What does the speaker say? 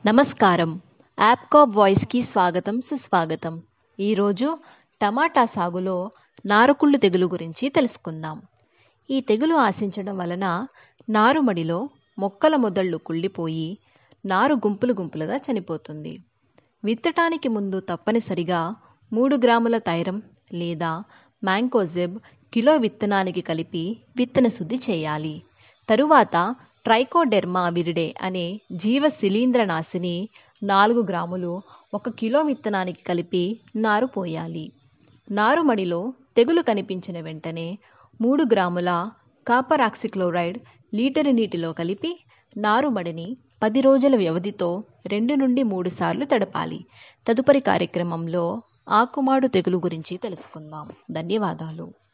నమస్కారం యాప్కాప్ వాయిస్కి స్వాగతం సుస్వాగతం ఈరోజు టమాటా సాగులో నారుకుళ్ళు తెగులు గురించి తెలుసుకుందాం ఈ తెగులు ఆశించడం వలన నారుమడిలో మొక్కల మొదళ్ళు కుళ్ళిపోయి నారు గుంపులు గుంపులుగా చనిపోతుంది విత్తటానికి ముందు తప్పనిసరిగా మూడు గ్రాముల తైరం లేదా మ్యాంకోజెబ్ కిలో విత్తనానికి కలిపి విత్తన శుద్ధి చేయాలి తరువాత ట్రైకోడెర్మా విరిడే అనే జీవ శిలీంద్రనాశిని నాలుగు గ్రాములు ఒక కిలో విత్తనానికి కలిపి నారు పోయాలి నారుమడిలో తెగులు కనిపించిన వెంటనే మూడు గ్రాముల కాపర్ ఆక్సిక్లోరైడ్ లీటరు నీటిలో కలిపి నారుమడిని పది రోజుల వ్యవధితో రెండు నుండి మూడు సార్లు తడపాలి తదుపరి కార్యక్రమంలో ఆకుమాడు తెగులు గురించి తెలుసుకుందాం ధన్యవాదాలు